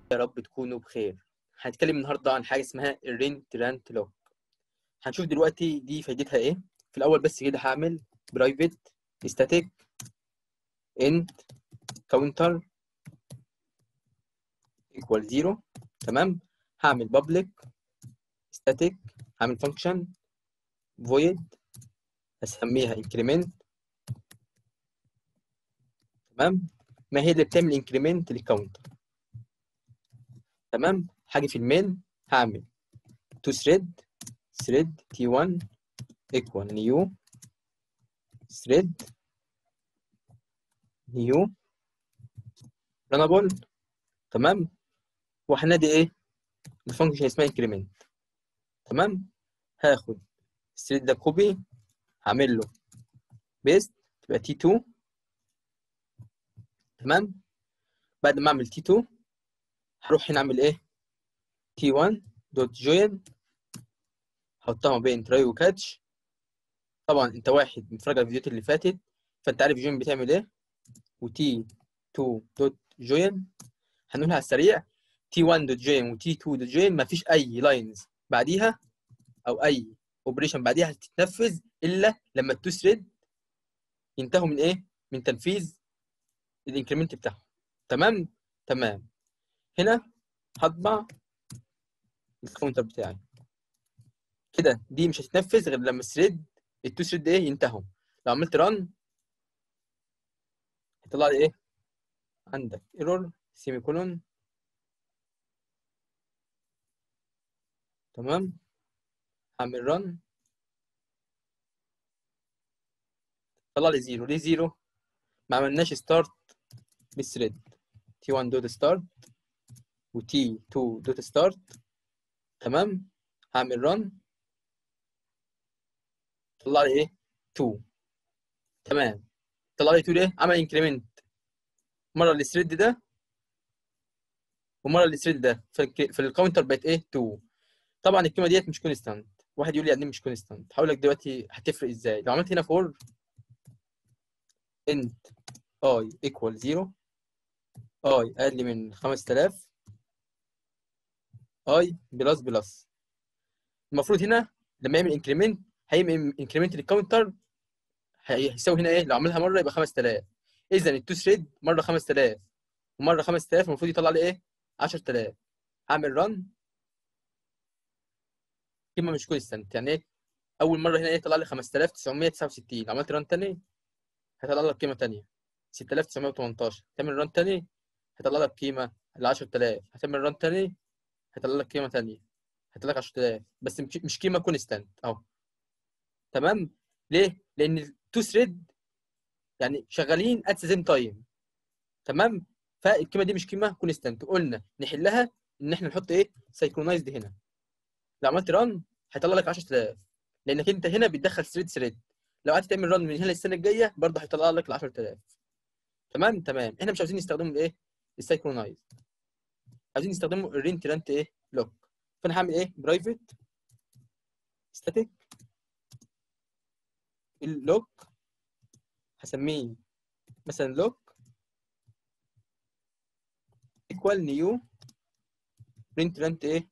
يا رب تكونوا بخير هنتكلم النهارده عن حاجه اسمها الرينت رانت لوك هنشوف دلوقتي دي فايدتها ايه في الاول بس كده هعمل برايفت ستاتيك انت كاونتر ايكوال زيرو تمام هعمل بابليك ستاتيك هعمل فانكشن فويد هسميها انكريمنت تمام ما هي اللي بتعمل انكريمنت للكاونتر تمام هاجي في المين هعمل تو ثريد ثريد تي 1 ايكوال نيو ثريد نيو رانابل تمام وهنادي ايه الفانكشن اسمها انكريمنت تمام هاخد الثريد ده كوبي هعمل له بيست تبقى تي 2 تمام بعد ما اعمل تي 2 هروح هنا اعمل ايه تي 1 دوت جوين احطها ما بين تراي وكاتش طبعا انت واحد متفرج على الفيديوهات اللي فاتت فانت عارف جوين بتعمل ايه وتي 2 دوت جوين هنقولها على السريع تي 1 دوت جوين وتي 2 دوت جوين ما فيش اي لاينز بعديها او اي اوبريشن بعديها هتتنفذ الا لما التو ثريد ينتهوا من ايه من تنفيذ الانكريمنت بتاعهم تمام تمام هنا هطبع الكاونتر بتاعي كده دي مش هتتنفذ غير لما الثريد التو ثريد ايه ينتهوا لو عملت ران هيطلع لي ايه عندك ايرور سيمي كولون تمام هعمل ران طلع لي زيرو ليه زيرو ما عملناش ستارت بالثريد تي 1 دوت ستارت وتي 2 دوت ستارت تمام هعمل ران طلع لي ايه 2 تمام طلع لي 2 ليه عمل انكريمنت مره الثريد ده ومره الثريد ده في, في الكاونتر بقت ايه 2 طبعا القيمه ديت مش كونستانت واحد يقول لي يعني مش كونستانت هقول لك دلوقتي هتفرق ازاي لو عملت هنا فور انت اي ايكوال 0 اي اقل من 5000 اي بلس بلس المفروض هنا لما يعمل انكريمنت هيعمل انكريمنت للكاونتر هيساوي هنا ايه لو عملها مره يبقى 5000 اذا التو ثريد مره 5000 ومره 5000 المفروض يطلع لي ايه 10000 هعمل ران قيمه مش كونستانت يعني ايه اول مره هنا ايه طلع لي 5969 لو عملت ران تاني هيطلع لك قيمه ثانيه 6918 تعمل ران تاني هيطلع لك قيمه ل 10000 هتعمل ران تاني هيطلع لك قيمه ثانيه هيطلع لك 10000 بس مش قيمه كونستانت اهو تمام ليه لان التو ثريد يعني شغالين ات ذا سيم تايم تمام فالقيمه دي مش قيمه كونستانت قلنا نحلها ان احنا نحط ايه سايكرونايزد هنا لو عملت ران هيطلع لك 10000 لانك انت هنا بتدخل ثريد ثريد لو قعدت تعمل ران من هنا للسنه الجايه برضه هيطلع لك ال 10000 تمام تمام احنا مش عاوزين نستخدمه الايه السايكرونايز عايزين نستخدمه الرينت رانت ايه لوك فانا هعمل ايه برايفت ستاتيك اللوك هسميه مثلا لوك ايكوال نيو رينت رانت ايه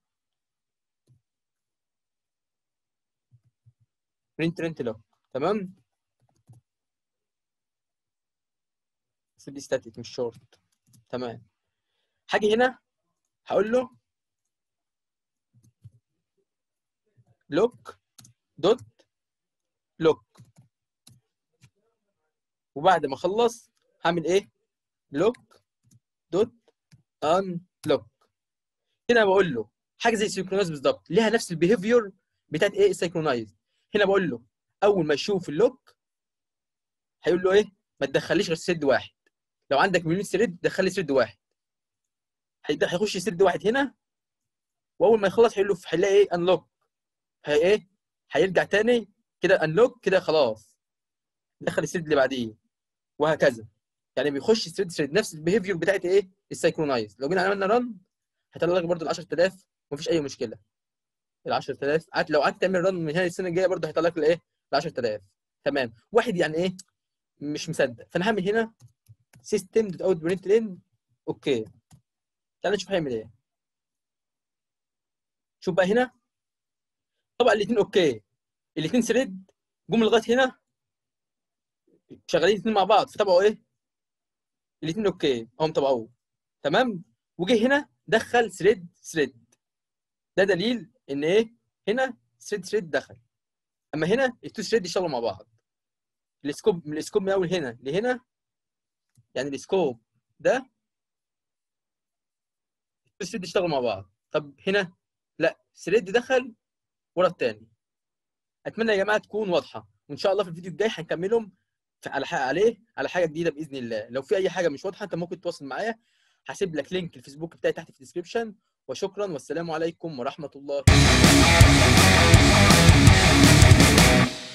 رينت رانت لوك تمام بس دي ستاتيك مش شورت تمام هاجي هنا هقول له لوك دوت لوك وبعد ما اخلص هعمل ايه لوك دوت ان لوك هنا بقول له حاجه زي السينكرونايز بالظبط ليها نفس البيهيفير بتاعت ايه السينكرونايز هنا بقول له اول ما يشوف اللوك هيقول له ايه ما تدخليش غير ثريد واحد لو عندك مليون ثريد دخلي ثريد واحد هيخش ثريد واحد هنا واول ما يخلص هيقول له هيلاقي ايه انلوك هي ايه هيرجع تاني كده انلوك كده خلاص دخل الثريد اللي بعديه وهكذا يعني بيخش ثريد ثريد نفس البيهيفير بتاعت ايه السايكرونايز لو جينا عملنا رن هيطلع لك برده ال 10000 ومفيش اي مشكله ال 10000 قعدت لو قعدت تعمل رن من هنا السنه الجايه برده هيطلع لك الايه ال 10000 تمام واحد يعني ايه مش مصدق فانا هعمل هنا سيستم دوت اوت برنت لين اوكي تعال نشوف هيعمل ايه شوف بقى هنا طبعا الاثنين اوكي الاثنين ثريد جم لغايه هنا شغالين الاثنين مع بعض فتابعوا ايه الاثنين اوكي هم تبعوه تمام وجه هنا دخل ثريد ثريد ده دليل ان ايه هنا ثريد ثريد دخل اما هنا التو ثريد يشتغلوا مع بعض السكوب من السكوب من اول هنا لهنا يعني السكوب ده التو ثريد يشتغلوا مع بعض طب هنا لا ثريد دخل ورا الثاني اتمنى يا جماعه تكون واضحه وان شاء الله في الفيديو الجاي هنكملهم على حاجه عليه على حاجه جديده باذن الله لو في اي حاجه مش واضحه انت ممكن تتواصل معايا هسيب لك لينك الفيسبوك بتاعي تحت في الديسكربشن وشكرا والسلام عليكم ورحمه الله